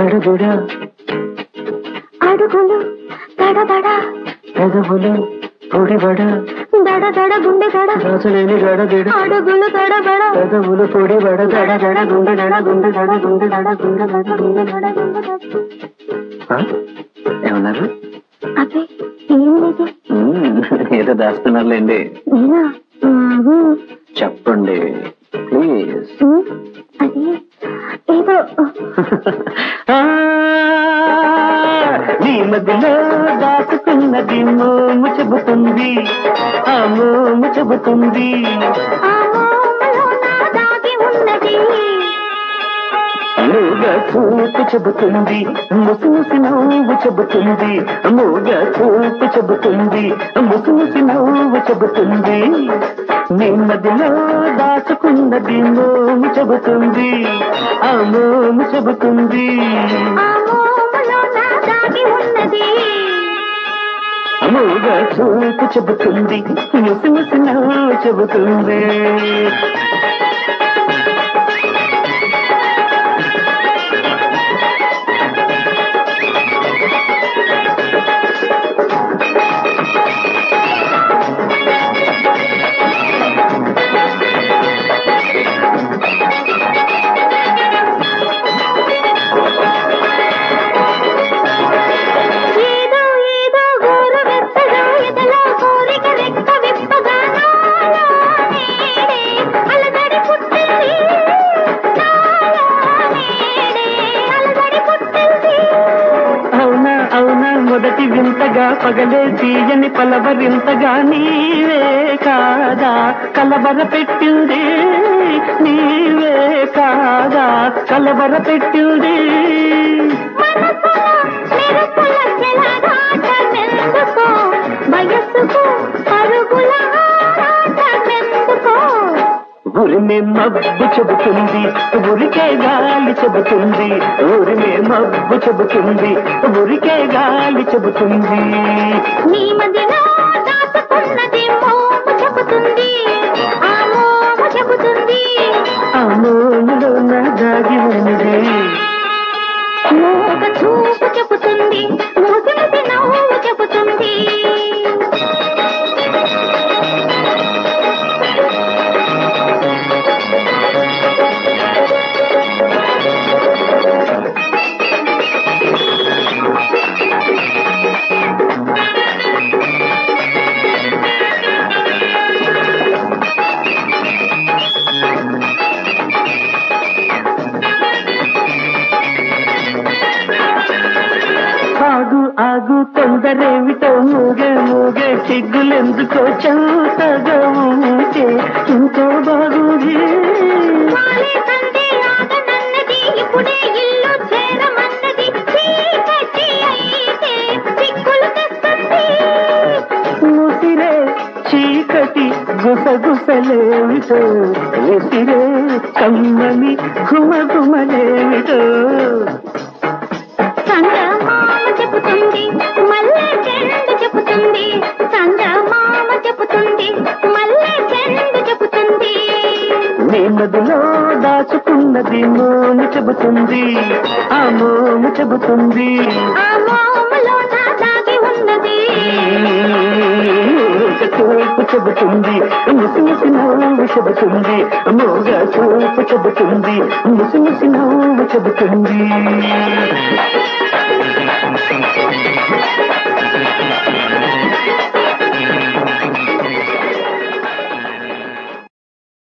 దడబుడ అడుగులు దడదడ పెదవులు పొడిబడ దడ దడ గుండె దడ దాచలేని గడబిడ అడుగులు దడబడ పెదవులు పొడిబడ దడ దడ గుండె దడ గుండె దడ గుండె దడ గుండె దడ గుండె దడ గుండె దడ ఆ? ఏమన్నారు అదే ఏం లేదు మ్మ్, ఏదో దాస్తున్నారులేండి నేనా మ్మ్. చెప్పండి ప్లీజ్ మ్మ్. అది ఏదో ఆ, నీ మధ్యలో దాచుకున్నది మోము చెబుతుంది ఆ మోము చెబుతుంది ఆ మోములో నా దాగి ఉన్నది మూగ చూపు చెబుతుంది ముసి ముసి నవ్వు చెబుతుంది మూగ చూపు చెబుతుంది ముసి ముసి నవ్వు చెబుతుంది నీ మధ్యలో దాచుకున్నది మోము చెబుతుంది ఆ మోము చెబుతుంది ఆ మోములో నా దాగి ఉన్నది మూగ చూపు చెబుతుంది ముసి ముసి నవ్వు చెబుతుంది ఏదో ఏదో గోరు వెచ్చగా ఎదలో కోరిక రెక్క విప్పగా నాలో నేడే అలజడి పుట్టింది నాలో నేడే అలజడి పుట్టింది అవునా అవునా మొదటి వింతగా పగలే తీయని పలవరింతగా నీవే కాదా కలవర పెట్టింది నీవే కాదా కలవర పెట్టింది మనసులో మెరుపుల చెలగాటమెందుకో వయస్సుకు పరుగుల ఆరాటమెందుకో ఉరిమే మబ్బు చెబుతుంది ఉరికే గాలి చెబుతుంది ఉరిమే మబ్బు చెబుతుంది ఉరికే గాలి చెబుతుంది నీ మదిలో దాచుకున్నది మోము చెబుతుంది ఆ మోము చెబుతుంది ఆ మోములో నా దాగి ఉన్నది మూగ చూపు చెబుతుంది మూసి ముసి నవ్వు చెబుతుంది ఆగు ఆగు తొందరేమిటో మూగే మూగే సిగ్గులెందుకో చౌతగా ఉంటే ఎంతో బాగుంది వాలే సందే ఆగనన్నది ఇప్పుడే ఇల్లు చేరమన్నది చీకటి అయితే సిక్కులు తెస్తుంది ముసిరే చీకటి గుసగుసలేమిటో విసిరే కమ్మని ఘుమఘుమలేమిటో చందమామ చెబుతుంది మల్లె చెండు చెబుతుంది చందమామ చెబుతుంది మల్లె చెండు చెబుతుంది నీ మదిలో దాచుకున్నది మోము చెబుతుంది ఆ మోము చెబుతుంది ఆ మోములో నా దాగి ఉన్నది ఒక చూపు చెబుతుంది ముసి ముసి నవ్వు చెబుతుంది మోగ చూపు చెబుతుంది ముసి ముసి నవ్వు చెబుతుంది